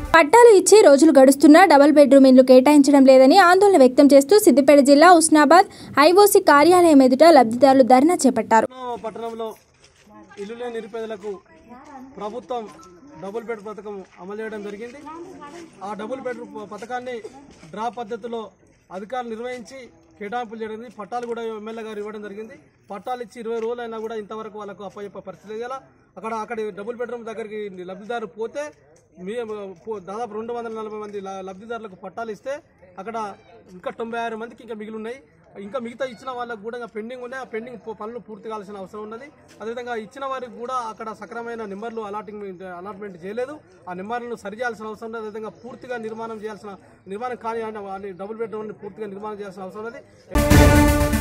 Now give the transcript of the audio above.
పట్టాలు ఇచ్చి రోజులు గడుస్తున్నా డబుల్ బెడ్రూమ్ ఇల్లు కేటాయించడం లేదని ఆందోళన వ్యక్తం చేస్తూ సిద్దిపేట జిల్లా ఉస్నాబాద్ ఐఓసీ కార్యాలయం ఎదుట లబ్ధిదారులు ధర్నా చేపట్టారు పట్నం- పట్టణంలో ఇల్లు లేని నిరుపేదలకు ప్రభుత్వం డబుల్ బెడ్ పథకం అమలు చేయడం జరిగింది ఆ డబుల్ బెడ్ పథకాన్ని డ్రా పద్ధతిలో అధికారులు నిర్వహించి కేటాయింపులు చేయడం జరిగింది. పట్టాలు కూడా ఎమ్మెల్యే గారు ఇవ్వడం జరిగింది పట్టాలు ఇచ్చి ఇరవై రోజులు అయినా కూడా ఇంతవరకు వాళ్ళకు అప్పయ్యే పరిస్థితి లేదు అక్కడ అక్కడ డబుల్ బెడ్రూమ్ దగ్గరికి లబ్ధిదారు పోతే మీ పో- దాదాపు రెండు వందల నలభై మంది ల- లబ్ధిదారులకు పట్టాలు ఇస్తే అక్కడ ఇంకా తొంభై ఆరు మందికి ఇంకా మిగిలి ఉన్నాయి ఇంకా మిగతా ఇచ్చిన వాళ్ళకు కూడా ఇంకా పెండింగ్ ఉన్నాయి ఆ పెండింగ్ ప- పనులు పూర్తి కావాల్సిన అవసరం ఉన్నది అదేవిధంగా ఇచ్చిన వారికి కూడా అక్కడ సక్రమైన నెంబర్లు అలాటింగ్ అలాట్మెంట్ చేయలేదు ఆ నెంబర్లను సరి చేయాల్సిన అవసరం ఉన్నది అదేవిధంగా పూర్తిగా నిర్మాణం చేయాల్సిన నిర్మాణం కానీ డబుల్ బెడ్రూమ్ పూర్తిగా నిర్మాణం చేయాల్సిన అవసరం ఉన్నది